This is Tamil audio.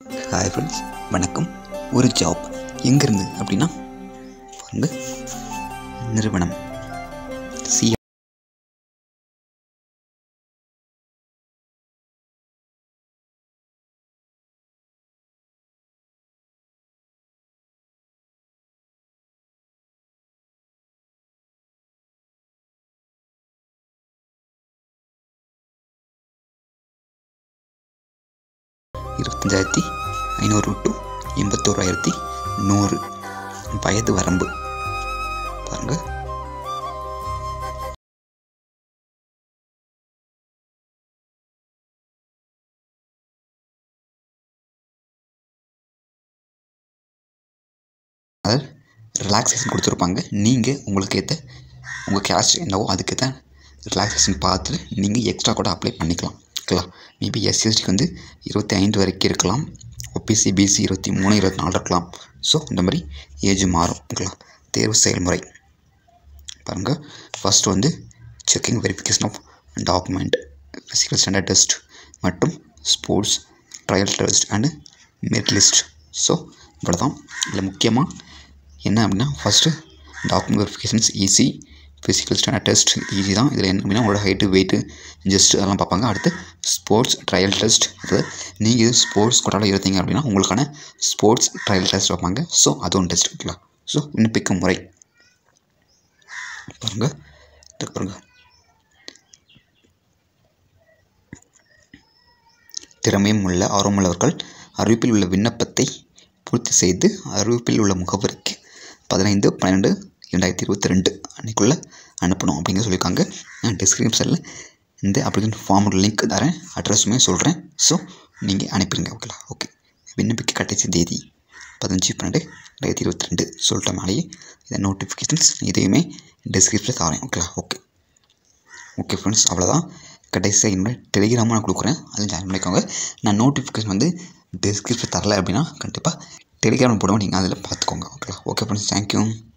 ஹாய் ஃப்ரெண்ட்ஸ் வணக்கம் ஒரு ஜாப் எங்கேருந்து அப்படின்னா பாருங்க நிறுவனம் சி இருபத்தஞ்சாயிரத்தி ஐநூறு டு எண்பத்தோராயிரத்தி நூறு வயது வரம்பு பாருங்க அதாவது ரிலாக்ஸேஷன் கொடுத்துருப்பாங்க நீங்கள் உங்களுக்கு ஏற்ற உங்கள் கேஸ்ட் என்னவோ அதுக்கேற்ற ரிலாக்ஸேஷன் பார்த்துட்டு நீங்கள் எக்ஸ்ட்ரா கூட அப்ளை பண்ணிக்கலாம் ஓகேங்களா மேபி எஸ்சிஎஸ்டிக்கு வந்து இருபத்தி ஐந்து வரைக்கும் இருக்கலாம் ஓபிசி பிசி இருபத்தி மூணு இருபத்தி நாலு இருக்கலாம் ஸோ இந்த மாதிரி ஏஜ் மாறும் ஓகேங்களா தேர்வு செயல்முறை பாருங்கள் ஃபஸ்ட் வந்து checking verification of document physical standard test மற்றும் sports trial test and merit list so இவ்வளோ தான் இதில் முக்கியமாக என்ன அப்படின்னா first document verifications easy physical standard test easy தான் இதில் என்ன அப்படின்னா உங்களோட ஹைட்டு வெயிட்டு ஜஸ்ட் அதெல்லாம் பார்ப்பாங்க அடுத்து ஸ்போர்ட்ஸ் ட்ரையல் டெஸ்ட் அதாவது நீங்கள் இது ஸ்போர்ட்ஸ் கொட்டாவில் இருந்தீங்க அப்படின்னா உங்களுக்கான ஸ்போர்ட்ஸ் ட்ரையல் டெஸ்ட் வைப்பாங்க ஸோ அது ஒன்று டெஸ்ட் வைக்கலாம் ஸோ விண்ணப்பிக்கும் முறை பாருங்க இது பாருங்க திறமையும் உள்ள ஆர்வமுள்ளவர்கள் அறிவிப்பில் உள்ள விண்ணப்பத்தை பூர்த்தி செய்து அறிவிப்பில் உள்ள முகவரிக்கு பதினைந்து பன்னெண்டு ரெண்டாயிரத்தி இருபத்தி ரெண்டு அன்றைக்குள்ளே அனுப்பணும் அப்படிங்கிற சொல்லியிருக்காங்க நான் டிஸ்கிரிப்ஷனில் இந்த அப்ளிகேஷன் ஃபார்மோட லிங்க் தரேன் அட்ரஸுமே சொல்கிறேன் ஸோ நீங்கள் அனுப்பிடுங்க ஓகேலா ஓகே விண்ணப்பிக்க கடைசி தேதி பதினஞ்சு பன்னெண்டு ரெண்டாயிரத்தி இருபத்தி ரெண்டு சொல்லிட்ட மேலேயே இதை நோட்டிஃபிகேஷன்ஸ் இதையுமே டிஸ்கிரிப்ஷனில் தரேன் ஓகேலா ஓகே ஓகே ஃப்ரெண்ட்ஸ் அவ்வளோதான் கடைசியாக என்னோட டெலிகிராமும் நான் கொடுக்குறேன் அதில் ஜாயின் பண்ணிக்கோங்க நான் நோட்டிஃபிகேஷன் வந்து டிஸ்கிரிப்ஷன் தரல அப்படின்னா கண்டிப்பாக டெலிகிராம் போடுவோம் நீங்கள் அதில் பார்த்துக்கோங்க ஓகேலா ஓகே ஃப்ரெண்ட்ஸ் தேங்க்யூ